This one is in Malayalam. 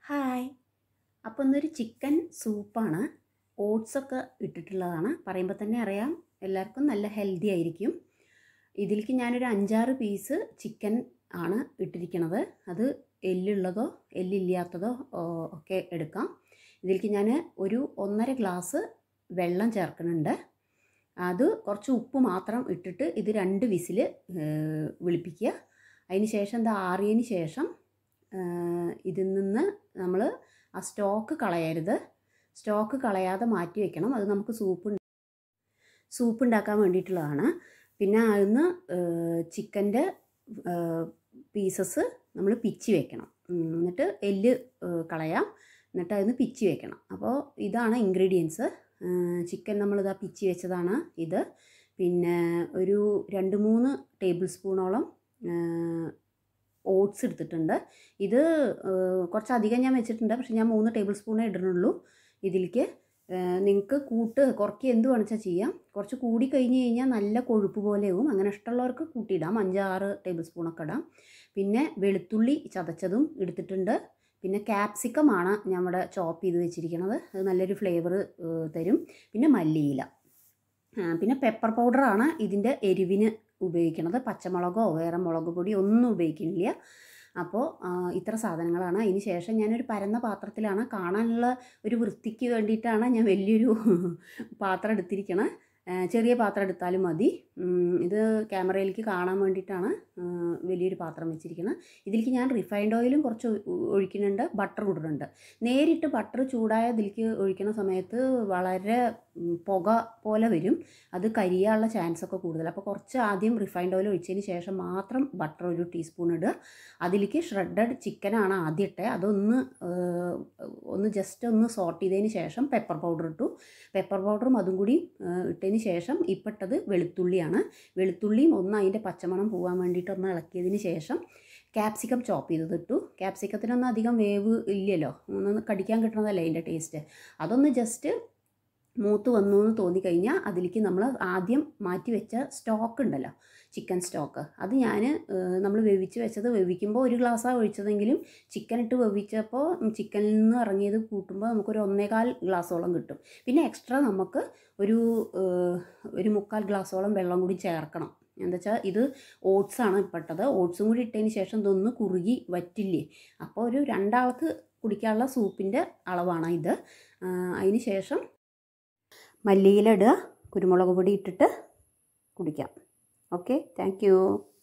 ഹായ് അപ്പോൾ ഇന്നൊരു ചിക്കൻ സൂപ്പാണ് ഓട്സൊക്കെ ഇട്ടിട്ടുള്ളതാണ് പറയുമ്പോൾ തന്നെ അറിയാം എല്ലാവർക്കും നല്ല ഹെൽത്തി ആയിരിക്കും ഇതിലേക്ക് ഞാനൊരു അഞ്ചാറ് പീസ് ചിക്കൻ ആണ് ഇട്ടിരിക്കുന്നത് അത് എല്ലുള്ളതോ എല്ലില്ലാത്തതോ ഓ, ഒക്കെ എടുക്കാം ഇതിലേക്ക് ഞാൻ ഒരു ഒന്നര ഗ്ലാസ് വെള്ളം ചേർക്കുന്നുണ്ട് അത് കുറച്ച് ഉപ്പ് മാത്രം ഇട്ടിട്ട് ഇത് രണ്ട് വിസിൽ വിളിപ്പിക്കുക അതിന് ശേഷം ഇത് ആറിയതിന് ശേഷം ഇതിൽ നിന്ന് നമ്മൾ ആ സ്റ്റോക്ക് കളയരുത് സ്റ്റോക്ക് കളയാതെ മാറ്റി വെക്കണം അത് നമുക്ക് സൂപ്പ് സൂപ്പ് ഉണ്ടാക്കാൻ വേണ്ടിയിട്ടുള്ളതാണ് പിന്നെ അതിന്ന് ചിക്കൻ്റെ പീസസ് നമ്മൾ പിച്ചി വെക്കണം ഉം, എന്നിട്ട് എല്ല് ഏഹ്, കളയാം എന്നിട്ട് അതിന് പിച്ചി വെക്കണം അപ്പോൾ ഇതാണ് ഇൻഗ്രീഡിയൻസ് ചിക്കൻ നമ്മളിതാ പിച്ചി വെച്ചതാണ് ഇത് പിന്നെ ഒരു രണ്ട് മൂന്ന് ടേബിൾ സ്പൂണോളം ഓട്സ് എടുത്തിട്ടുണ്ട് ഇത് ഏഹ്, കുറച്ചധികം ഞാൻ വെച്ചിട്ടുണ്ട് പക്ഷെ ഞാൻ മൂന്ന് ടേബിൾ സ്പൂണേ ഇടുന്നുള്ളൂ ഇതിലേക്ക് നിങ്ങൾക്ക് കൂട്ട് കുറയ്ക്ക് എന്ത് വേണിച്ചാൽ ചെയ്യാം കുറച്ച് കൂടി കഴിഞ്ഞ് കഴിഞ്ഞാൽ നല്ല കൊഴുപ്പ് പോലെയാവും അങ്ങനെ ഇഷ്ടമുള്ളവർക്ക് കൂട്ടിയിടാം അഞ്ചാറ് ടേബിൾ സ്പൂണൊക്കെ ഇടാം പിന്നെ വെളുത്തുള്ളി ചതച്ചതും എടുത്തിട്ടുണ്ട് പിന്നെ ക്യാപ്സിക്കമാണ് നമ്മുടെ ചോപ്പ് ചെയ്ത് വെച്ചിരിക്കുന്നത് അത് നല്ലൊരു ഫ്ലേവർ തരും പിന്നെ മല്ലിയില ആ, പിന്നെ പെപ്പർ പൗഡറാണ് ഇതിൻ്റെ എരിവിന് ഉപയോഗിക്കുന്നത് പച്ചമുളകോ വേറെ മുളക് പൊടി ഒന്നും ഉപയോഗിക്കുന്നില്ല അപ്പോൾ ആ, ഇത്ര സാധനങ്ങളാണ് അതിന് ശേഷം ഞാനൊരു പരന്ന പാത്രത്തിലാണ് കാണാനുള്ള ഒരു വൃത്തിക്ക് വേണ്ടിയിട്ടാണ് ഞാൻ വലിയൊരു പാത്രം എടുത്തിരിക്കണത് ആ, ചെറിയ പാത്രം എടുത്താലും മതി ഉം, ഇത് ക്യാമറയിലേക്ക് കാണാൻ വേണ്ടിയിട്ടാണ് ആ, വലിയൊരു പാത്രം വെച്ചിരിക്കുന്നത് ഇതിലേക്ക് ഞാൻ റിഫൈൻഡ് ഓയിലും കുറച്ച് ഒ- ഒഴിക്കുന്നുണ്ട് ബട്ടർ ഇടുന്നുണ്ട് നേരിട്ട് ബട്ടർ ചൂടായ ഇതിലേക്ക് ഒഴിക്കുന്ന സമയത്ത് വളരെ ഉം, പുക പോലെ വരും അത് കരിയാനുള്ള ചാൻസ് ഒക്കെ കൂടുതൽ അപ്പോൾ കുറച്ച് ആദ്യം റിഫൈൻഡ് ഓയിൽ ഒഴിച്ചതിന് ശേഷം മാത്രം ബട്ടർ ഒരു ടീസ്പൂൺ ഇടുക അതിലേക്ക് ഷ്രെഡഡ് ചിക്കനാണ് ആദ്യം ഇട്ടത് അതൊന്ന് ഏഹ്, ഒന്ന് ജസ്റ്റ് ഒന്ന് സോട്ട് ചെയ്തതിന് ശേഷം പെപ്പർ പൗഡർ ഇട്ടു പെപ്പർ പൗഡറും അതും കൂടി ഏഹ്, ഇട്ടതിന് ശേഷം ഇപ്പം ഇട്ടത് വെളുത്തുള്ളിയാണ് വെളുത്തുള്ളിയും ഒന്ന് അതിൻ്റെ പച്ചമണം പോകാൻ വേണ്ടിയിട്ട് ഒന്ന് ഇളക്കിയതിന് ശേഷം ക്യാപ്സിക്കം ചോപ്പ് ചെയ്തത് ഇട്ടു ക്യാപ്സിക്കത്തിനൊന്നും അധികം വേവ് ഇല്ലല്ലോ ഒന്ന് കടിക്കാൻ കിട്ടുന്നതല്ലേ അതിൻ്റെ ടേസ്റ്റ് അതൊന്ന് ജസ്റ്റ് മൂത്ത് വന്നു എന്ന് തോന്നിക്കഴിഞ്ഞാൽ അതിലേക്ക് നമ്മൾ ആദ്യം മാറ്റി വെച്ച സ്റ്റോക്ക് ഉണ്ടല്ലോ ചിക്കൻ സ്റ്റോക്ക് അത് ഞാൻ നമ്മൾ വേവിച്ച് വെച്ചത് വേവിക്കുമ്പോൾ ഒരു ഗ്ലാസ്സാണ് ഒഴിച്ചതെങ്കിലും ചിക്കൻ ഇട്ട് വേവിച്ചപ്പോൾ ചിക്കനിൽ നിന്ന് ഇറങ്ങിയത് കൂട്ടുമ്പോൾ നമുക്കൊരു ഒന്നേകാൽ ഗ്ലാസ്സോളം കിട്ടും പിന്നെ എക്സ്ട്രാ നമുക്ക് ഒരു ഏഹ്, ഒരു മുക്കാൽ ഗ്ലാസ്സോളം വെള്ളം കൂടി ചേർക്കണം എന്താ വെച്ചാൽ ഇത് ഓട്സാണ് ഇപ്പെട്ടത് ഓട്സും കൂടി ഇട്ടതിന് ശേഷം ഇതൊന്ന് കുറുകി വറ്റില്ലേ അപ്പോൾ ഒരു രണ്ടാൾക്ക് കുടിക്കാനുള്ള സൂപ്പിൻ്റെ അളവാണ് ഇത് അതിന് ശേഷം മല്ലിയില ഇടുക കുരുമുളക് പൊടി ഇട്ടിട്ട് കുടിക്കാം ഓക്കെ താങ്ക് യു